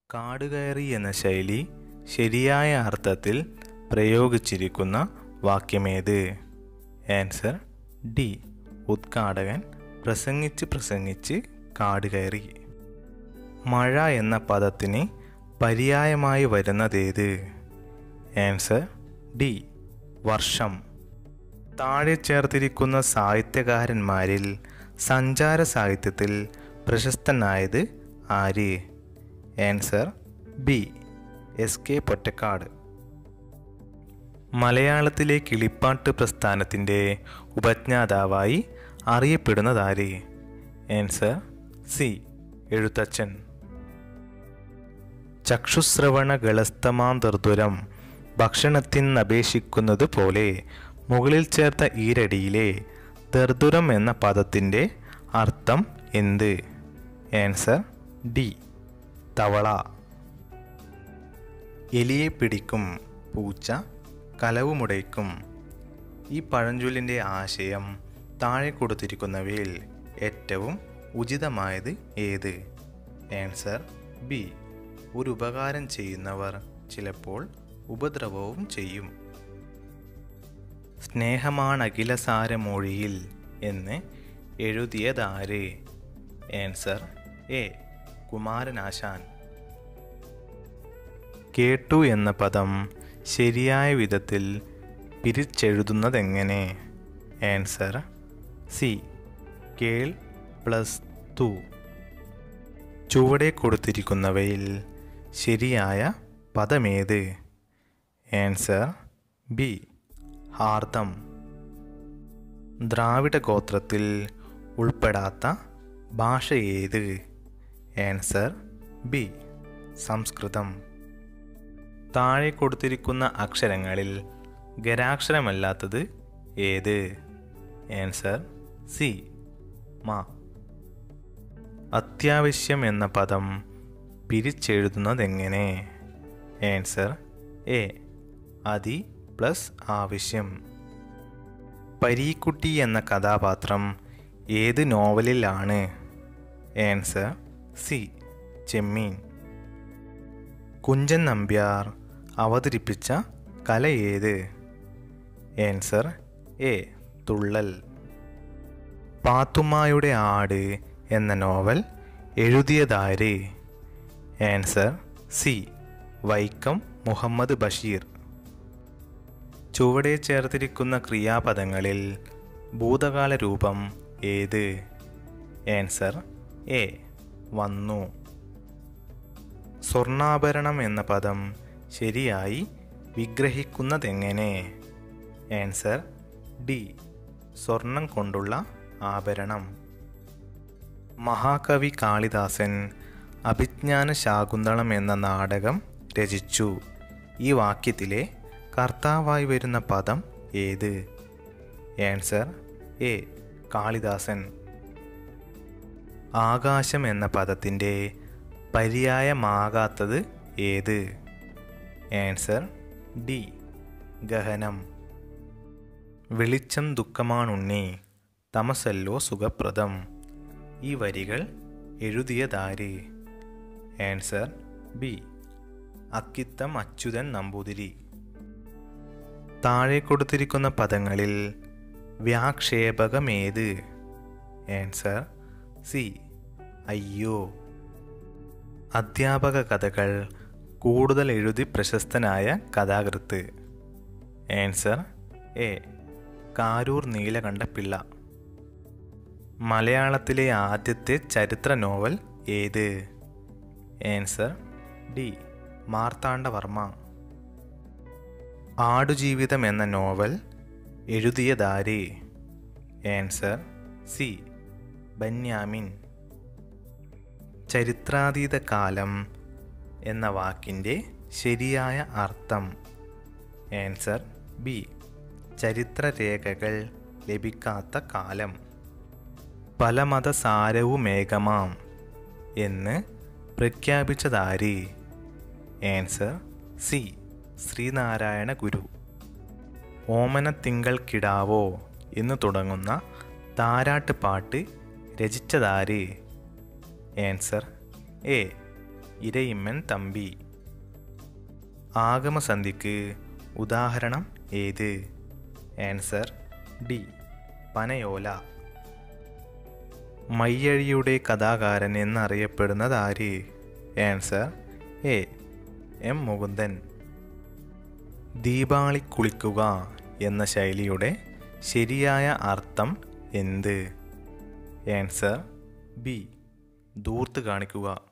കാടുകയറി എന്ന ശൈലി ശരിയായ അർത്ഥത്തിൽ പ്രയോഗിച്ചിരിക്കുന്ന വാക്യമേത് ആൻസർ ഡി ഉദ്ഘാടകൻ പ്രസംഗിച്ച് പ്രസംഗിച്ച് കാടുകയറി മഴ എന്ന പദത്തിന് പര്യായമായി വരുന്നതേത് ആൻസർ ഡി വർഷം താഴെ ചേർത്തിരിക്കുന്ന സാഹിത്യകാരന്മാരിൽ സഞ്ചാര സാഹിത്യത്തിൽ പ്രശസ്തനായത് ആര് answer B S K Pottekkatt മലയാളത്തിലെ കിളിപ്പാട്ട് പ്രസ്ഥാനത്തിൻ്റെ ഉപജ്ഞാതാവായി അറിയപ്പെടുന്നതാര് ആൻസർ സി എഴുത്തച്ഛൻ ചക്ഷുശ്രവണ ഗളസ്തമാന്തർദുരം ഭക്ഷണത്തിനപേക്ഷിക്കുന്നത് പോലെ മുകളിൽ ചേർത്ത ഈരടിയിലെ ദർദുരം എന്ന പദത്തിൻ്റെ അർത്ഥം എന്ത് ആൻസർ ഡി തവള എലിയെ പിടിക്കും പൂച്ച കലവുമുടയ്ക്കും ഈ പഴഞ്ചൊല്ലിൻ്റെ ആശയം താഴെ കൊടുത്തിരിക്കുന്നവയിൽ ഏറ്റവും ഉചിതമായത് ഏത് ആൻസർ ബി ഒരു ഉപകാരം ചെയ്യുന്നവർ ചിലപ്പോൾ ഉപദ്രവവും ചെയ്യും സ്നേഹമാണ് അഖിലസാരമൊഴിയിൽ എന്ന് എഴുതിയതാര് ആൻസർ എ കുമാരനാശാൻ കേട്ടു എന്ന പദം ശരിയായ വിധത്തിൽ പിരിച്ചെഴുതുന്നതെങ്ങനെ ആൻസർ സി കേൾ പ്ലസ് തു ചുവടെ കൊടുത്തിരിക്കുന്നവയിൽ ശരിയായ പദമേത് ആൻസർ ബി ഹാർദം ദ്രാവിഡ ഗോത്രത്തിൽ ഉൾപ്പെടാത്ത ഭാഷ ഏത് ആൻസർ ബി സംസ്കൃതം താഴെ കൊടുത്തിരിക്കുന്ന അക്ഷരങ്ങളിൽ ഗരാക്ഷരമല്ലാത്തത് ഏത് ആൻസർ സി മാ അത്യാവശ്യം എന്ന പദം പിരിച്ചെഴുതുന്നതെങ്ങനെ ആൻസർ എ അതി പ്ലസ് ആവശ്യം പരീക്കുട്ടി എന്ന കഥാപാത്രം ഏത് നോവലിലാണ് ആൻസർ സി ചെമ്മീൻ കുഞ്ചൻ നമ്പ്യാർ അവതരിപ്പിച്ച കല ഏത് ആൻസർ എ തുള്ളൽ പാത്തുമ്മായുടെ ആട് എന്ന നോവൽ എഴുതിയതാര് ആൻസർ സി വൈക്കം മുഹമ്മദ് ബഷീർ ചുവടെ ചേർത്തിരിക്കുന്ന ക്രിയാപദങ്ങളിൽ ഭൂതകാല രൂപം ഏത് ആൻസർ എ വന്നു സ്വർണ്ണാഭരണം എന്ന പദം ശരിയായി വിഗ്രഹിക്കുന്നതെങ്ങനെ ആൻസർ ഡി സ്വർണം കൊണ്ടുള്ള ആഭരണം മഹാകവി കാളിദാസൻ അഭിജ്ഞാന ശാകുന്തളം എന്ന നാടകം രചിച്ചു ഈ വാക്യത്തിലെ കർത്താവായി വരുന്ന പദം ഏത് ആൻസർ എ കാളിദാസൻ ആകാശം എന്ന പദത്തിൻ്റെ പര്യായമാകാത്തത് ഏത് ആൻസർ ഡി ഗഹനം വെളിച്ചം ദുഃഖമാണുണ്ണി തമസല്ലോ സുഖപ്രദം ഈ വരികൾ എഴുതിയതാര് ആൻസർ ബി അക്കിത്തം അച്യുതൻ നമ്പൂതിരി താഴെ കൊടുത്തിരിക്കുന്ന പദങ്ങളിൽ വ്യാക്ഷേപകമേത് ആൻസർ സി അയ്യോ അധ്യാപക കഥകൾ കൂടുതൽ എഴുതി പ്രശസ്തനായ കഥാകൃത്ത് ആൻസർ എ കാരൂർ നീലകണ്ഠ പിള്ള മലയാളത്തിലെ ആദ്യത്തെ ചരിത്ര നോവൽ ഏത് ആൻസർ ഡി മാർത്താണ്ഡവർമ്മ ആടുജീവിതം എന്ന നോവൽ എഴുതിയതാര് ആൻസർ സി ബന്യാമിൻ ചരിത്രാതീത കാലം എന്ന വാക്കിൻ്റെ ശരിയായ അർത്ഥം ആൻസർ ബി ചരിത്രരേഖകൾ ലഭിക്കാത്ത കാലം പല മതസാരവുമേകമാം എന്ന് പ്രഖ്യാപിച്ചതാര് ആൻസർ സി ശ്രീനാരായണ ഗുരു ഓമനത്തിങ്കൾ കിടാവോ എന്ന് തുടങ്ങുന്ന താരാട്ട് പാട്ട് രചിച്ചതാര് ആൻസർ എ ഇരയിമ്മൻ തമ്പി ആഗമസന്ധിക്ക് ഉദാഹരണം ഏത് ആൻസർ ഡി പനയോല മയ്യഴിയുടെ കഥാകാരൻ എന്നറിയപ്പെടുന്നത് ആര് answer A M Mukundan Deepavali കുളിക്കുക എന്ന ശൈലിയുടെ ശരിയായ അർത്ഥം എന്ത് ആൻസർ ബി ദൂർത്ത് കാണിക്കുക